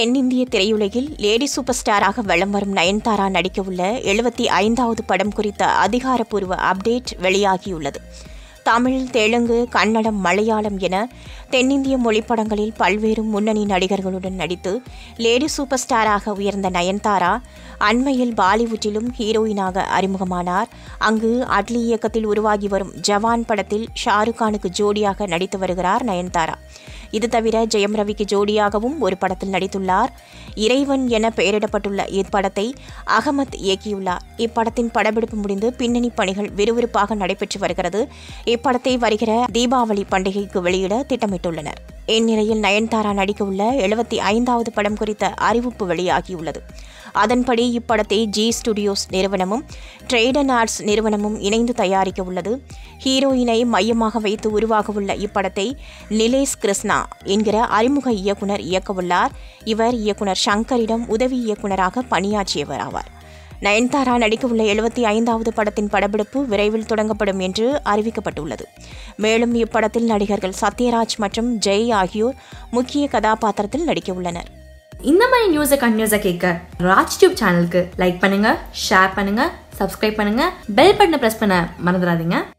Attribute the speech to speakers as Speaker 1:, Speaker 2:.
Speaker 1: தென்னிந்திய திரையுலகில் lady super ஸ்டாராக வலம் வரும் நயன்தாரா நடிக்கவுள்ள எழுபத்தி ஐந்தாவது படம் குறித்த அதிகாரப்பூர்வ அப்டேட் வெளியாகியுள்ளது தமிழ் தெலுங்கு கன்னடம் மலையாளம் என தென்னிந்திய மொழிப்படங்களில் பல்வேறு முன்னணி நடிகர்களுடன் நடித்து லேடி சூப்பர் ஸ்டாராக உயர்ந்த நயன்தாரா அண்மையில் பாலிவுட்டிலும் ஹீரோயினாக அறிமுகமானார் அங்கு அட்லி இயக்கத்தில் உருவாகி வரும் ஜவான் படத்தில் ஷாருக் கானுக்கு ஜோடியாக நடித்து வருகிறார் நயன்தாரா இது தவிர ஜெயம் ரவிக்கு ஜோடியாகவும் ஒரு படத்தில் நடித்துள்ளார் இறைவன் என பெயரிடப்பட்டுள்ள இப்படத்தை அகமத் இயக்கியுள்ளார் இப்படத்தின் படப்பிடிப்பு முடிந்து பின்னணி பணிகள் விறுவிறுப்பாக நடைபெற்று வருகிறது இப்படத்தை வருகிற தீபாவளி பண்டிகைக்கு வெளியிட திட்டமிட்டுள்ளனர் இந்நிலையில் நயன்தாரா நடிக்கவுள்ள எழுபத்தி ஐந்தாவது படம் குறித்த அறிவிப்பு வெளியாகியுள்ளது அதன்படி இப்படத்தை ஜி ஸ்டுடியோஸ் நிறுவனமும் ட்ரேடன் ஆர்ட்ஸ் நிறுவனமும் இணைந்து தயாரிக்க உள்ளது ஹீரோயினை மையமாக வைத்து உருவாகவுள்ள இப்படத்தை நிலேஷ் கிருஷ்ணா என்கிற அறிமுக இயக்குனர் இயக்கவுள்ளார் இவர் இயக்குனர் சங்கரிடம் உதவி இயக்குனராக பணியாற்றியவர் ஆவார் நயன்தாரா நடிக்கவுள்ள எழுபத்தி ஐந்தாவது படத்தின் படப்பிடிப்பு விரைவில் தொடங்கப்படும் என்று அறிவிக்கப்பட்டுள்ளது மேலும் இப்படத்தில் நடிகர்கள் சத்யராஜ் மற்றும் ஜெய் ஆகியோர் முக்கிய கதாபாத்திரத்தில் நடிக்கவுள்ளனர்
Speaker 2: இந்த மாதிரி நியூஸை கண்டினியூஸாக கேட்க ராஜ் டியூப் சேனலுக்கு லைக் பண்ணுங்க ஷேர் பண்ணுங்க சப்ஸ்கிரைப் பண்ணுங்க பெல் பட்டனை ப்ரெஸ் பண்ண மறந்துடாதீங்க